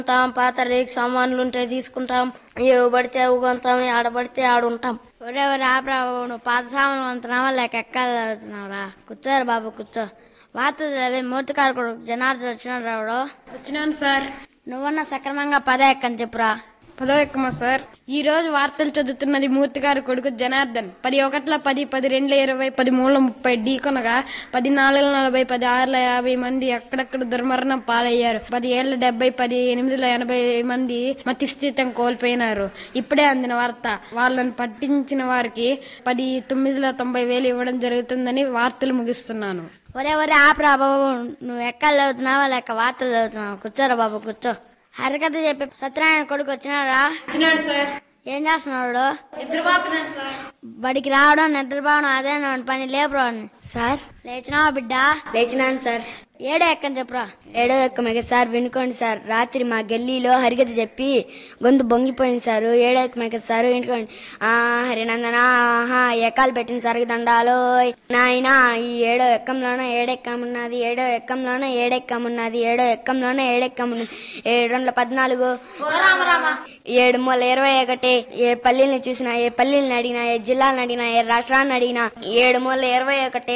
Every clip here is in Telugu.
కొంటాం పాత రేక్ సామాన్లు ఉంటే తీసుకుంటాం ఏవి పడితే అవి కొంటాం ఆడబడితే ఆడుంటాం ఒరే ఒరే ఆపరా బాబు, నువ్వు పాత సామాన్లు కొంటున్నావా లేక ఎక్కాలి చదువుతున్నావురా కూర్చోరు బాబు కూర్చో వార్త చదివే మూర్తికారు కొడుకు జనార్దన్ వచ్చినాడు రావుడు వచ్చినాను సార్ నువ్వన్నా సక్రమంగా పదే ఎక్కని చెప్పురా పదో ఎక్కమా సార్ ఈ రోజు వార్తలు చదువుతున్నది మూర్తి గారి కొడుకు జనార్దన్ పది ఒకట్ల పది పది రెండుల ఇరవై పది మూడుల ముప్పై ఢీ కొనగా పది నాలుగుల నలభై పది ఆరుల యాభై మంది అక్కడక్కడ దుర్మరణం పాలయ్యారు పది ఏళ్ల డెబ్బై పది ఎనిమిదిల ఎనభై మంది మతిస్థితం కోల్పోయినారు ఇప్పుడే అందిన వార్త వాళ్ళని పట్టించిన వారికి పది తొమ్మిదిల తొంభై వేలు ఇవ్వడం జరుగుతుందని వార్తలు ముగిస్తున్నాను ఒరే ఒరే ఆపరా బాబు నువ్వు ఎక్కలు చదువుతున్నావా లేక వార్తలు చదువుతున్నావా కూర్చోరా బాబు కూర్చో హరికథ చెప్పి సత్యనారాయణ కొడుకు వచ్చినారా వచ్చినాడు సార్ ఏం చేస్తున్నాడు నిద్రపోతున్నాడు సార్ బడికి రావడం నిద్రపోవడం అదే నా పని లేపురాని సార్ లేచినావా బిడ్డ లేచినాను సార్ ఏడే ఎక్కని చెప్పురా ఏడో ఎక్క మెగ సార్ వినుకోండి సార్ రాత్రి మా గల్లీలో హరికథ చెప్పి గొంతు బొంగిపోయింది సార్ ఏడో ఎక్క మెగ సార్ వినుకోండి ఆ హరినందన ఆహా ఎక్కాలు పెట్టిన సార్ దండాలో నాయన ఈ ఏడో ఎక్కంలోన ఏడెక్కమున్నది ఏడో ఎక్కంలోన ఏడెక్కమున్నది ఏడో ఎక్కంలోన ఏడెక్కమున్నది ఏడు వందల పద్నాలుగు ఏడు మూల ఇరవై ఒకటి ఏ పల్లీని చూసినా ఏ పల్లీని అడిగినా ఏ జిల్లాలను అడిగినా ఏ రాష్ట్రాన్ని అడిగినా ఏడు మూల ఇరవై ఒకటి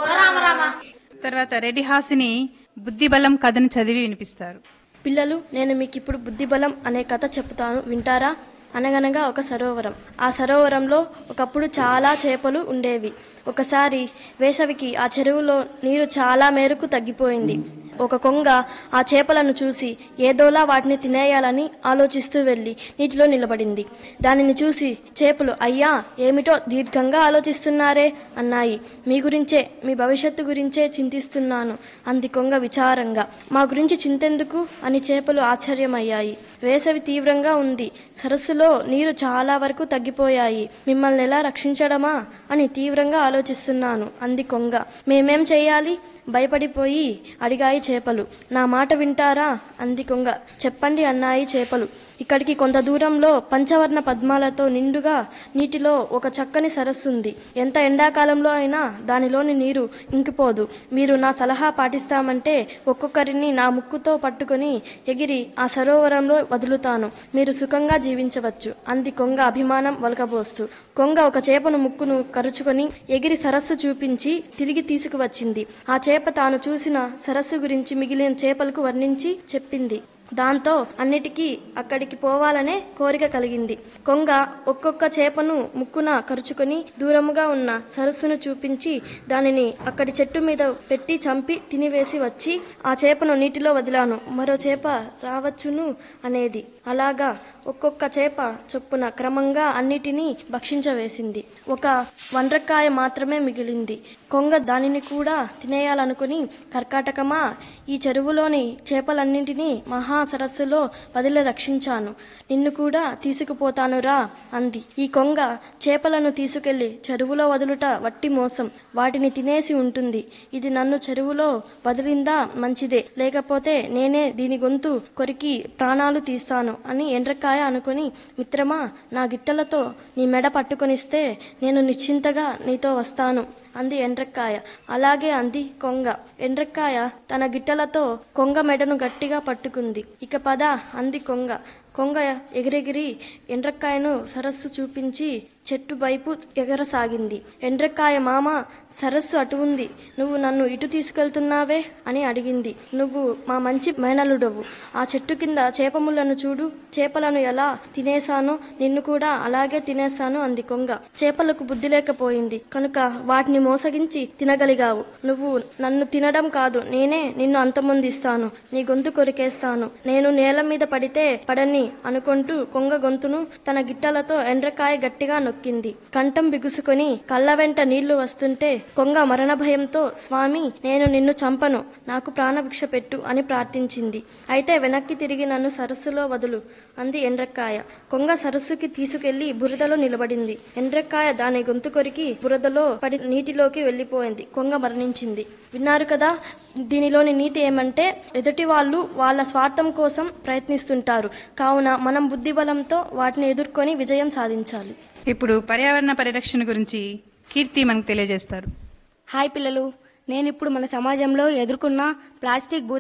తర్వాత రెడ్డి హాసిని బుద్ధిబలం కథను చదివి వినిపిస్తారు పిల్లలు నేను మీకు ఇప్పుడు బుద్ధిబలం అనే కథ చెప్తాను వింటారా అనగనగా ఒక సరోవరం ఆ సరోవరంలో ఒకప్పుడు చాలా చేపలు ఉండేవి ఒకసారి వేసవికి ఆ చెరువులో నీరు చాలా మేరకు తగ్గిపోయింది ఒక కొంగ ఆ చేపలను చూసి ఏదోలా వాటిని తినేయాలని ఆలోచిస్తూ వెళ్ళి నీటిలో నిలబడింది దానిని చూసి చేపలు అయ్యా ఏమిటో దీర్ఘంగా ఆలోచిస్తున్నారే అన్నాయి మీ గురించే మీ భవిష్యత్తు గురించే చింతిస్తున్నాను అంది కొంగ విచారంగా మా గురించి చింతెందుకు అని చేపలు ఆశ్చర్యమయ్యాయి వేసవి తీవ్రంగా ఉంది సరస్సులో నీరు చాలా వరకు తగ్గిపోయాయి మిమ్మల్ని ఎలా రక్షించడమా అని తీవ్రంగా ఆలోచిస్తున్నాను అంది కొంగ మేమేం చేయాలి భయపడిపోయి అడిగాయి చేపలు నా మాట వింటారా అంది కొంగ చెప్పండి అన్నాయి చేపలు ఇక్కడికి కొంత దూరంలో పంచవర్ణ పద్మాలతో నిండుగా నీటిలో ఒక చక్కని సరస్సు ఉంది ఎంత ఎండాకాలంలో అయినా దానిలోని నీరు ఇంకిపోదు మీరు నా సలహా పాటిస్తామంటే ఒక్కొక్కరిని నా ముక్కుతో పట్టుకొని ఎగిరి ఆ సరోవరంలో వదులుతాను మీరు సుఖంగా జీవించవచ్చు అంది కొంగ అభిమానం వలకబోస్తూ కొంగ ఒక చేపను ముక్కును కరుచుకొని ఎగిరి సరస్సు చూపించి తిరిగి తీసుకువచ్చింది ఆ చేప తాను చూసిన సరస్సు గురించి మిగిలిన చేపలకు వర్ణించి చెప్పింది దాంతో అన్నిటికీ అక్కడికి పోవాలనే కోరిక కలిగింది కొంగ ఒక్కొక్క చేపను ముక్కున కరుచుకొని దూరముగా ఉన్న సరస్సును చూపించి దానిని అక్కడి చెట్టు మీద పెట్టి చంపి తినివేసి వచ్చి ఆ చేపను నీటిలో వదిలాను మరో చేప రావచ్చును అనేది అలాగా ఒక్కొక్క చేప చొప్పున క్రమంగా అన్నిటినీ భక్షించవేసింది ఒక వండ్రకాయ మాత్రమే మిగిలింది కొంగ దానిని కూడా తినేయాలనుకుని కర్కాటకమా ఈ చెరువులోని చేపలన్నింటినీ మహా సరస్సులో వదిలి రక్షించాను నిన్ను కూడా తీసుకుపోతానురా అంది ఈ కొంగ చేపలను తీసుకెళ్లి చెరువులో వదులుట వట్టి మోసం వాటిని తినేసి ఉంటుంది ఇది నన్ను చెరువులో వదిలిందా మంచిదే లేకపోతే నేనే దీని గొంతు కొరికి ప్రాణాలు తీస్తాను అని ఎండ్రకాయ అనుకుని మిత్రమా నా గిట్టలతో నీ మెడ పట్టుకొనిస్తే నేను నిశ్చింతగా నీతో వస్తాను అంది ఎండ్రక్కాయ అలాగే అంది కొంగ ఎండ్రక్కాయ తన గిట్టలతో కొంగ మెడను గట్టిగా పట్టుకుంది ఇక పద అంది కొంగ కొంగ ఎగిరెగిరి ఎండ్రక్కాయను సరస్సు చూపించి చెట్టు వైపు ఎగరసాగింది ఎండ్రక్కాయ మామ సరస్సు అటు ఉంది నువ్వు నన్ను ఇటు తీసుకెళ్తున్నావే అని అడిగింది నువ్వు మా మంచి మేనలుడవు ఆ చెట్టు కింద చేపములను చూడు చేపలను ఎలా తినేశానో నిన్ను కూడా అలాగే తినేస్తాను అంది కొంగ చేపలకు బుద్ధి లేకపోయింది కనుక వాటిని మోసగించి తినగలిగావు నువ్వు నన్ను తినడం కాదు నేనే నిన్ను అంతమొందిస్తాను నీ గొంతు కొరికేస్తాను నేను నేల మీద పడితే పడని అనుకుంటూ కొంగ గొంతును తన గిట్టలతో ఎండ్రకాయ గట్టిగా నొక్కింది కంఠం బిగుసుకొని కళ్ళ వెంట నీళ్లు వస్తుంటే కొంగ మరణ భయంతో స్వామి నేను నిన్ను చంపను నాకు ప్రాణభిక్ష పెట్టు అని ప్రార్థించింది అయితే వెనక్కి తిరిగి నన్ను సరస్సులో వదులు అంది ఎండ్రక్కాయ కొంగ సరస్సుకి తీసుకెళ్లి బురదలో నిలబడింది ఎండ్రక్కాయ దాని గొంతు కొరికి బురదలో పడి నీటిలోకి వెళ్లిపోయింది కొంగ మరణించింది విన్నారు కదా దీనిలోని నీతి ఏమంటే ఎదుటి వాళ్ళు వాళ్ళ స్వార్థం కోసం ప్రయత్నిస్తుంటారు కావున మనం బుద్ధిబలంతో వాటిని ఎదుర్కొని విజయం సాధించాలి ఇప్పుడు పర్యావరణ పరిరక్షణ గురించి కీర్తి మనకు తెలియజేస్తారు హాయ్ పిల్లలు నేను ఇప్పుడు మన సమాజంలో ఎదుర్కొన్న ప్లాస్టిక్ భూ